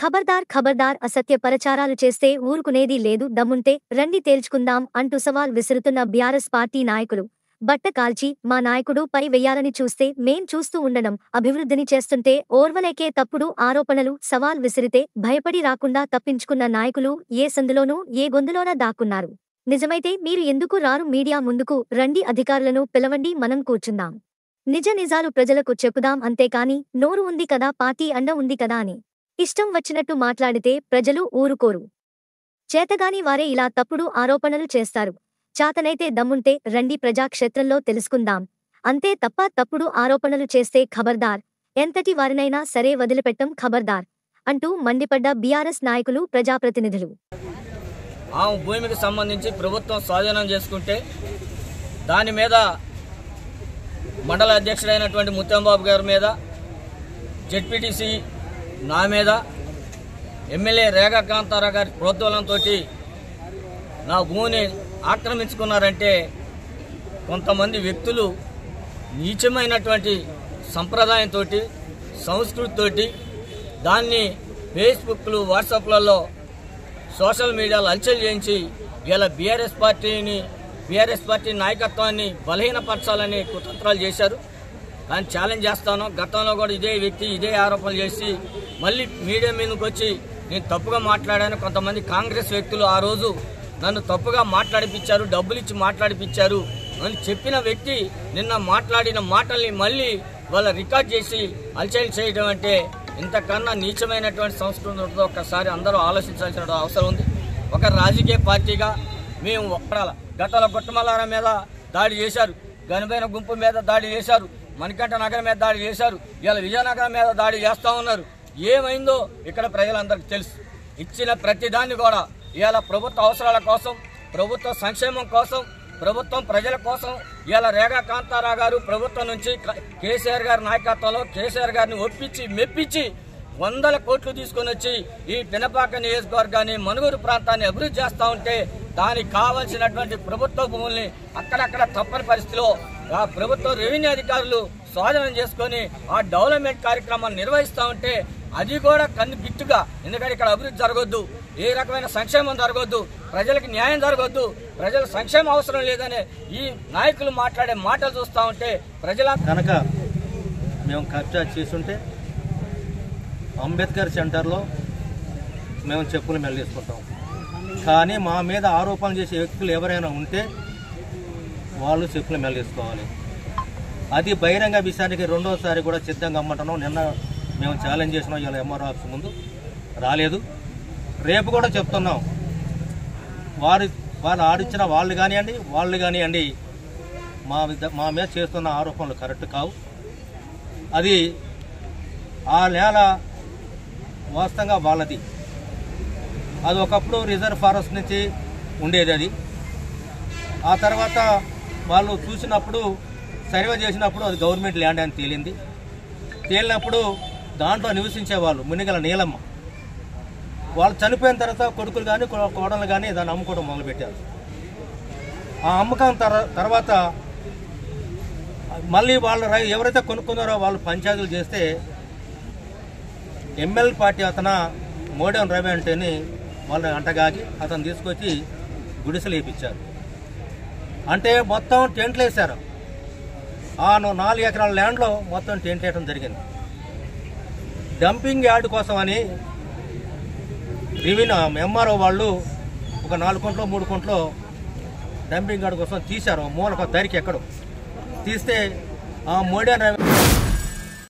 ఖబర్దార్ ఖబర్దార్ అసత్య ప్రచారాలు చేస్తే ఊరుకునేది లేదు దమ్ముంటే రండి తేల్చుకుందాం అంటూ సవాల్ విసురుతున్న బీఆర్ఎస్ పార్టీ నాయకులు బట్ట కాల్చి మా నాయకుడు పై వెయ్యాలని చూస్తే మేం చూస్తూ ఉండడం అభివృద్ధిని చేస్తుంటే ఓర్వలేకే తప్పుడు ఆరోపణలు సవాల్ విసిరితే భయపడి రాకుండా తప్పించుకున్న నాయకులు ఏ సందులోనూ ఏ గొంతులోనా దాక్కున్నారు నిజమైతే మీరు ఎందుకు రారు మీడియా ముందుకు రండి అధికారులను పిలవండి మనం కూర్చుందాం నిజ నిజాలు ప్రజలకు చెప్పుదాం అంతేకాని నోరు ఉంది కదా పార్టీ అండ ఉంది కదా అని ఇష్టం వచ్చినట్టు మాట్లాడితే ప్రజలు ఊరుకోరు చేతగాని వారే ఇలా తప్పుడు ఆరోపణలు చేస్తారు చాతనైతే దమ్ముంటే రండి ప్రజాక్షేత్రంలో తెలుసుకుందాం అంతే తప్ప తప్పుడు ఆరోపణలు చేస్తే ఖబర్దార్ ఎంతటి వారినైనా సరే వదిలిపెట్టం ఖబర్దార్ అంటూ మండిపడ్డ బీఆర్ఎస్ నాయకులు ప్రజాప్రతినిధులు ఆమె భూమికి సంబంధించి ప్రభుత్వం స్వాధీనం చేసుకుంటే దాని మీద మండల అధ్యక్షుడైనటువంటి ముత్తంబాబు గారి మీద జెడ్పీటీసీ నా మీద ఎమ్మెల్యే రేఖా కాంతారావు గారి ప్రోద్బలంతో నా భూమిని ఆక్రమించుకున్నారంటే కొంతమంది వ్యక్తులు నీచమైనటువంటి సంప్రదాయంతో సంస్కృతితోటి దాన్ని ఫేస్బుక్లు వాట్సాప్లలో సోషల్ మీడియాలో హల్చల్ చేయించి ఇలా బీఆర్ఎస్ పార్టీని బీఆర్ఎస్ పార్టీ నాయకత్వాన్ని బలహీనపరచాలని కుతంత్రాలు చేశారు దాన్ని ఛాలెంజ్ చేస్తాను గతంలో కూడా ఇదే వ్యక్తి ఇదే ఆరోపణలు చేసి మళ్ళీ మీడియా మీదకి వచ్చి నేను తప్పుగా మాట్లాడాను కొంతమంది కాంగ్రెస్ వ్యక్తులు ఆ రోజు నన్ను తప్పుగా మాట్లాడిపించారు డబ్బులు ఇచ్చి మాట్లాడిపించారు అని చెప్పిన వ్యక్తి నిన్న మాట్లాడిన మాటల్ని మళ్ళీ వాళ్ళ రికార్డ్ చేసి హల్చల్ చేయడం అంటే ఇంతకన్నా నీచమైనటువంటి సంస్కృతి ఉంటుందో ఒక్కసారి అందరూ ఆలోచించాల్సిన అవసరం ఉంది ఒక రాజకీయ పార్టీగా మేము ఒక్కడాల గతంలో గుట్టమల్లారం మీద దాడి చేశారు గనిపోయిన గుంపు మీద దాడి చేశారు మణికంఠ నగరం మీద దాడి చేశారు ఇలా విజయనగరం మీద దాడి చేస్తా ఉన్నారు ఏమైందో ఇక్కడ ప్రజలందరికీ తెలుసు ఇచ్చిన ప్రతిదాన్ని కూడా ఇవాళ ప్రభుత్వ అవసరాల కోసం ప్రభుత్వ సంక్షేమం కోసం ప్రభుత్వం ప్రజల కోసం ఇవాళ రేఖా కాంతారావు గారు ప్రభుత్వం నుంచి క- కేసీఆర్ గారి నాయకత్వంలో కేసీఆర్ గారిని ఒప్పించి మెప్పించి వందల కోట్లు తీసుకొని వచ్చి ఈ పినపాక నియోజకవర్గాన్ని మనుగూరు ప్రాంతాన్ని అభివృద్ధి చేస్తా ఉంటే దానికి కావలసినటువంటి ప్రభుత్వ భూముల్ని అక్కడక్కడ తప్పని పరిస్థితిలో ఆ ప్రభుత్వ రెవెన్యూ అధికారులు స్వాధీనం చేసుకొని ఆ డెవలప్మెంట్ కార్యక్రమాన్ని నిర్వహిస్తూ ఉంటే అది కూడా కన్ను బిట్టుగా ఎందుకంటే ఇక్కడ అభివృద్ధి జరగొద్దు ఏ రకమైన సంక్షేమం జరగొద్దు ప్రజలకు న్యాయం జరగొద్దు ప్రజల సంక్షేమం అవసరం లేదనే ఈ నాయకులు మాట్లాడే మాటలు చూస్తూ ఉంటే ప్రజల కనుక మేము కబ్జా చేసుంటే అంబేద్కర్ సెంటర్లో మేము చెప్పులు మెల్లేసుకుంటాం కానీ మా మీద ఆరోపణలు చేసే వ్యక్తులు ఎవరైనా ఉంటే వాళ్ళు చెప్పులు మెల్లేసుకోవాలి అది బహిరంగ విషయానికి రెండోసారి కూడా సిద్ధంగా అమ్మంటున్నాం నిన్న మేము ఛాలెంజ్ చేసినాం ఇలా ఎంఆర్ఓ ఆఫీస్ ముందు రాలేదు రేపు కూడా చెప్తున్నాం వారి వాళ్ళు ఆడిచ్చిన వాళ్ళు కానివ్వండి వాళ్ళు కానివ్వండి మా విద- మా మీద చేస్తున్న ఆరోపణలు కరెక్ట్ కావు అది ఆ నేల వాస్తవంగా వాళ్ళది అది ఒకప్పుడు రిజర్వ్ ఫారెస్ట్ నుంచి ఉండేది అది ఆ తర్వాత వాళ్ళు చూసినప్పుడు సర్వే చేసినప్పుడు అది గవర్నమెంట్ ల్యాండ్ అని తేలింది తేలినప్పుడు దాంట్లో నివసించే వాళ్ళు మునిగల నీలమ్మ వాళ్ళు చనిపోయిన తర్వాత కొడుకులు కానీ కోడలు కానీ దాన్ని అమ్ముకోవడం మొదలుపెట్టారు ఆ అమ్మకం తర- తర్వాత మళ్ళీ వాళ్ళు రై- ఎవరైతే కొనుక్కున్నారో వాళ్ళు పంచాయతీలు చేస్తే ఎమ్మెల్యే పార్టీ అతన మోడెం రవి అంటేని వాళ్ళని అంటగాగి అతను తీసుకొచ్చి గుడిసెలు వేయించారు అంటే మొత్తం టెంట్లు వేశారు ఆ ను- నాలుగు ఎకరాల ల్యాండ్లో మొత్తం టెంట్ వేయడం జరిగింది డంపింగ్ యార్డ్ కోసం అని రెవెన్యూ ఎంఆర్ఓ వాళ్ళు ఒక నాలుగు కొంట్లో మూడు కొంట్లో డంపింగ్ యార్డ్ కోసం తీశారు మూలకు దరికి ఎక్కడో తీస్తే ఆ మోడీ రవి